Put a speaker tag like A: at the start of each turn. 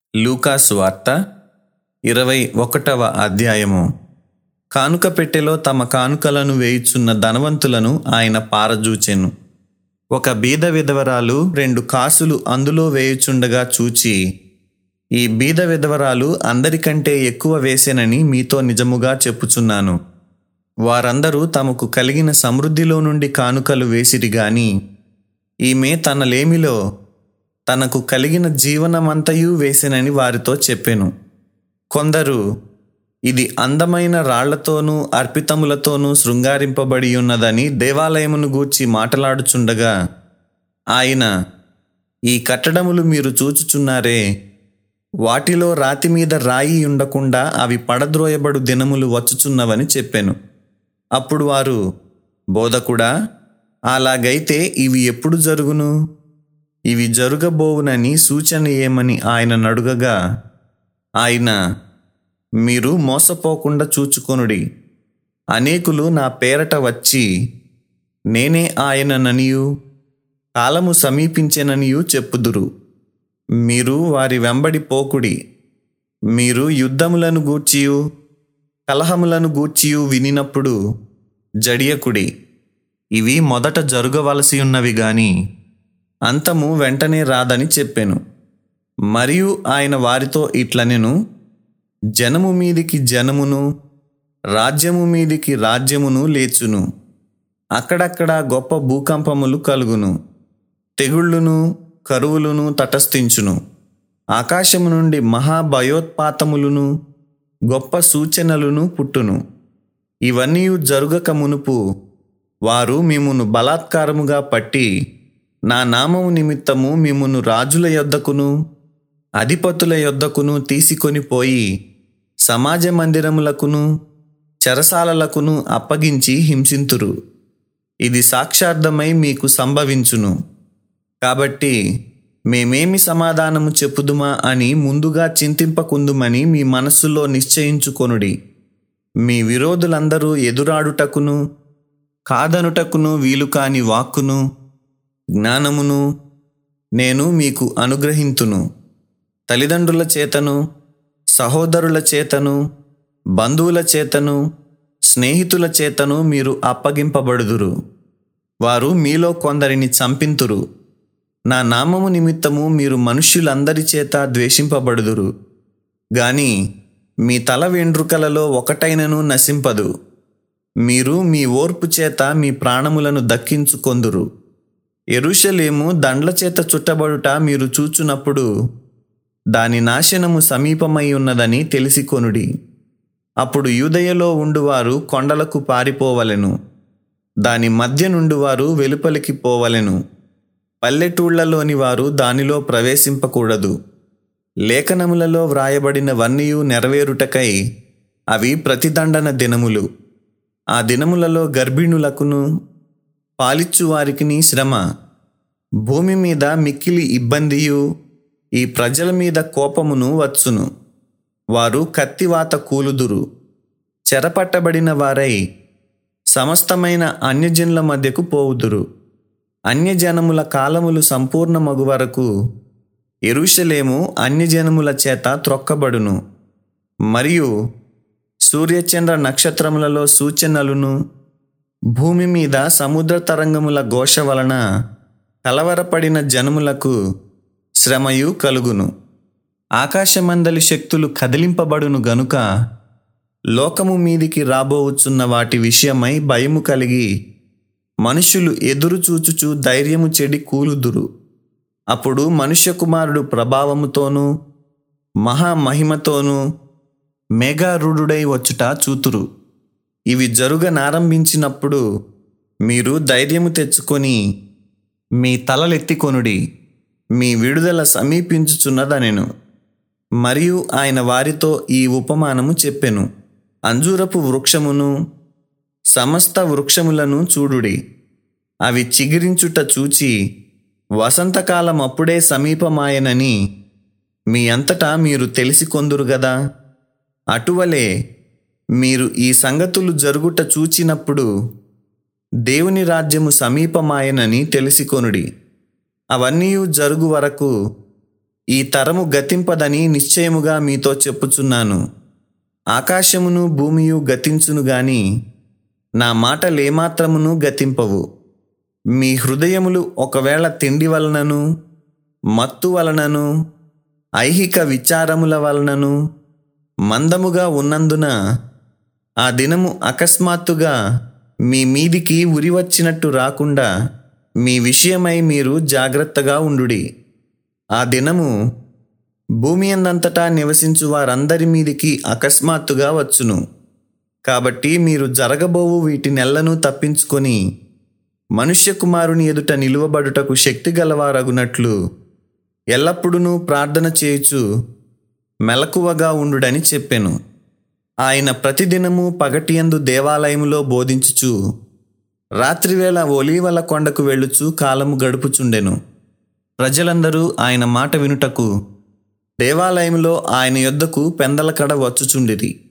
A: లూకాసు వార్త ఇరవై ఒకటవ అధ్యాయము కానుక పెట్టెలో తమ కానుకలను వేయుచున్న ధనవంతులను ఆయన పారజూచెను ఒక బీద విధవరాలు రెండు కాసులు అందులో వేయుచుండగా చూచి ఈ బీద విధవరాలు అందరికంటే ఎక్కువ వేసెనని మీతో నిజముగా చెప్పుచున్నాను వారందరూ తమకు కలిగిన సమృద్ధిలో నుండి కానుకలు వేసిరి గాని ఈమె తన లేమిలో తనకు కలిగిన జీవనమంతయు వేసెనని వారితో చెప్పెను కొందరు ఇది అందమైన రాళ్లతోనూ అర్పితములతోనూ శృంగారింపబడి ఉన్నదని దేవాలయమును గూర్చి మాటలాడుచుండగా ఆయన ఈ కట్టడములు మీరు చూచుచున్నారే వాటిలో రాతి మీద రాయి ఉండకుండా అవి పడద్రోయబడు దినములు వచ్చుచున్నవని చెప్పెను అప్పుడు వారు బోధకుడా అలాగైతే ఇవి ఎప్పుడు జరుగును ఇవి జరుగబోవునని సూచన ఏమని ఆయన నడుగగా ఆయన మీరు మోసపోకుండా చూచుకొనుడి అనేకులు నా పేరట వచ్చి నేనే ఆయనననియు కాలము సమీపించెననియు చెప్పుదురు మీరు వారి వెంబడి పోకుడి మీరు యుద్ధములను గూర్చియు కలహములను గూర్చియు వినినప్పుడు జడియకుడి ఇవి మొదట జరుగవలసి ఉన్నవి గాని అంతము వెంటనే రాదని చెప్పెను మరియు ఆయన వారితో ఇట్లనెను జనము మీదికి జనమును రాజ్యము మీదికి రాజ్యమును లేచును అక్కడక్కడ గొప్ప భూకంపములు కలుగును తెగుళ్ళును కరువులును తటస్థించును ఆకాశము నుండి మహాభయోత్పాతములను గొప్ప సూచనలను పుట్టును ఇవన్నీ జరుగక మునుపు వారు మిమ్మును బలాత్కారముగా పట్టి నా నామము నిమిత్తము మిమ్మును రాజుల యొద్దకును అధిపతుల యొద్దకును తీసుకొని పోయి సమాజ మందిరములకును చెరసాలలకును అప్పగించి హింసింతురు ఇది సాక్షార్థమై మీకు సంభవించును కాబట్టి మేమేమి సమాధానము చెప్పుదుమా అని ముందుగా చింతింపకుందుమని మీ మనస్సులో నిశ్చయించుకొనుడి మీ విరోధులందరూ ఎదురాడుటకును కాదనుటకును వీలు కాని వాక్కును జ్ఞానమును నేను మీకు అనుగ్రహింతును తల్లిదండ్రుల చేతను సహోదరుల చేతను బంధువుల చేతను స్నేహితుల చేతను మీరు అప్పగింపబడుదురు వారు మీలో కొందరిని చంపింతురు నా నామము నిమిత్తము మీరు మనుష్యులందరి చేత ద్వేషింపబడుదురు గాని మీ తల వెండ్రుకలలో ఒకటైనను నశింపదు మీరు మీ ఓర్పు చేత మీ ప్రాణములను దక్కించుకొందురు ఎరుషలేము దండ్ల చేత చుట్టబడుట మీరు చూచునప్పుడు దాని నాశనము సమీపమై ఉన్నదని తెలిసికొనుడి అప్పుడు యూదయలో ఉండువారు కొండలకు పారిపోవలెను దాని మధ్య నుండి వారు వెలుపలికి పోవలెను పల్లెటూళ్లలోని వారు దానిలో ప్రవేశింపకూడదు లేఖనములలో వ్రాయబడినవన్నీయు నెరవేరుటకై అవి ప్రతిదండన దినములు ఆ దినములలో గర్భిణులకును పాలిచ్చు వారికిని శ్రమ భూమి మీద మిక్కిలి ఇబ్బందియు ఈ ప్రజల మీద కోపమును వచ్చును వారు కత్తివాత కూలుదురు చెరపట్టబడిన వారై సమస్తమైన అన్యజనుల మధ్యకు పోవుదురు అన్యజనముల కాలములు సంపూర్ణమగు వరకు ఎరుషలేము అన్యజనముల చేత త్రొక్కబడును మరియు సూర్యచంద్ర నక్షత్రములలో సూచనలను భూమి మీద సముద్ర తరంగముల ఘోష వలన కలవరపడిన జనములకు శ్రమయు కలుగును ఆకాశమందలి శక్తులు కదిలింపబడును గనుక లోకము మీదికి రాబోవచ్చున్న వాటి విషయమై భయము కలిగి మనుషులు ఎదురు చూచుచు ధైర్యము చెడి కూలుదురు అప్పుడు మనుష్య కుమారుడు ప్రభావముతోనూ మహామహిమతోనూ మేఘారూఢుడై వచ్చుట చూతురు ఇవి జరుగనారంభించినప్పుడు మీరు ధైర్యము తెచ్చుకొని మీ తలలెత్తికొనుడి మీ విడుదల సమీపించుచున్నదనెను మరియు ఆయన వారితో ఈ ఉపమానము చెప్పెను అంజూరపు వృక్షమును సమస్త వృక్షములను చూడుడి అవి చిగిరించుట చూచి వసంతకాలం అప్పుడే సమీపమాయనని మీ అంతటా మీరు తెలిసికొందురు గదా అటువలే మీరు ఈ సంగతులు జరుగుట చూచినప్పుడు దేవుని రాజ్యము సమీపమాయనని తెలిసికొనుడి అవన్నీ జరుగు వరకు ఈ తరము గతింపదని నిశ్చయముగా మీతో చెప్పుచున్నాను ఆకాశమును భూమియు గతించును గాని నా మాటలేమాత్రమును గతింపవు మీ హృదయములు ఒకవేళ తిండి వలనను మత్తు వలనను ఐహిక విచారముల వలనను మందముగా ఉన్నందున ఆ దినము అకస్మాత్తుగా మీ మీదికి ఉరి వచ్చినట్టు రాకుండా మీ విషయమై మీరు జాగ్రత్తగా ఉండుడి ఆ దినము భూమి అందంతటా నివసించు వారందరి మీదికి అకస్మాత్తుగా వచ్చును కాబట్టి మీరు జరగబోవు వీటి నెలను తప్పించుకొని మనుష్య కుమారుని ఎదుట నిలువబడుటకు శక్తి గలవారగునట్లు ఎల్లప్పుడూ ప్రార్థన చేయుచు మెలకువగా ఉండుడని చెప్పెను ఆయన ప్రతిదినము పగటియందు దేవాలయములో బోధించుచు రాత్రివేళ ఒలీవల కొండకు వెళ్ళుచు కాలము గడుపుచుండెను ప్రజలందరూ ఆయన మాట వినుటకు దేవాలయంలో ఆయన యొద్దకు పెందలకడ వచ్చుచుండిరి